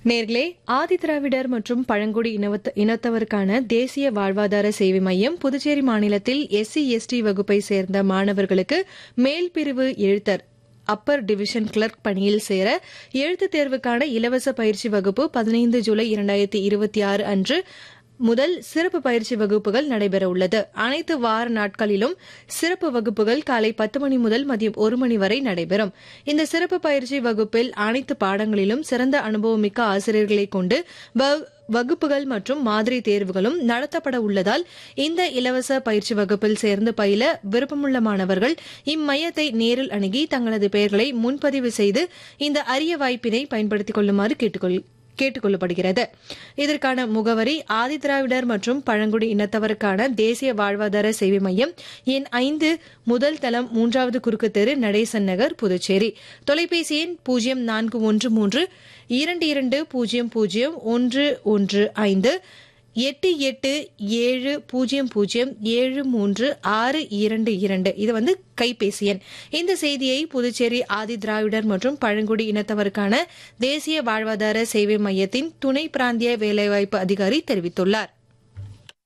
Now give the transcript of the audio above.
நேர்களே ஆதிதிராவிடர் மற்றும் பழங்குடி இனவத்த- இனத்தவருக்கான தேசிய வாழ்வாதார சேவை மையம் புதுச்சேரி மாநிலத்தில் எஸ்சி எஸ்டி வகுப்பை சேர்ந்த மாணவர்களுக்கு மேல் பிரிவு எழுத்தர் அப்பர் டிவிஷன் கிளர்க் பணியில் சேர எழுத்துத் தேர்வுக்கான இலவச பயிற்சி வகுப்பு பதினைந்து ஜூலை இரண்டாயிரத்தி இருபத்தி ஆறு அன்று முதல் சிறப்பு பயிற்சி வகுப்புகள் நடைபெற உள்ளது அனைத்து வார நாட்களிலும் சிறப்பு வகுப்புகள் காலை பத்து மணி முதல் மதியம் ஒரு மணி வரை நடைபெறும் இந்த சிறப்பு பயிற்சி வகுப்பில் அனைத்து பாடங்களிலும் சிறந்த அனுபவமிக்க ஆசிரியர்களை கொண்டு வ- வகுப்புகள் மற்றும் மாதிரி தேர்வுகளும் நடத்தப்பட உள்ளதால் இந்த இலவச பயிற்சி வகுப்பில் சேர்ந்து பயில விருப்பமுள்ள மாணவர்கள் இம்மையத்தை நேரில் அணுகி தங்களது பெயர்களை முன்பதிவு செய்து இந்த அரிய வாய்ப்பினை பயன்படுத்திக் கொள்ளுமாறு கேட்டுக்கொள் கேட்டுக் கொள்ளப்படுகிறது இதற்கான முகவரி ஆதிதிராவிடர் மற்றும் பழங்குடி இனத்தவருக்கான தேசிய வாழ்வாதார சேவை மையம் எண் ஐந்து முதல் தளம் மூன்றாவது குறுக்கு தெரு நடேசன் நகர் புதுச்சேரி தொலைபேசி எண் பூஜ்ஜியம் நான்கு ஒன்று மூன்று இரண்டு இரண்டு பூஜ்ஜியம் பூஜ்ஜியம் ஒன்று ஒன்று ஐந்து எட்டு எட்டு ஏழு பூஜ்ஜியம் பூஜ்ஜியம் ஏழு மூன்று ஆறு இரண்டு இரண்டு இது வந்து கைபேசி எண் இந்த செய்தியை புதுச்சேரி ஆதி திராவிடர் மற்றும் பழங்குடி இனத்தவருக்கான தேசிய வாழ்வாதார சேவை மையத்தின் துணை பிராந்திய வேலைவாய்ப்பு அதிகாரி தெரிவித்துள்ளார்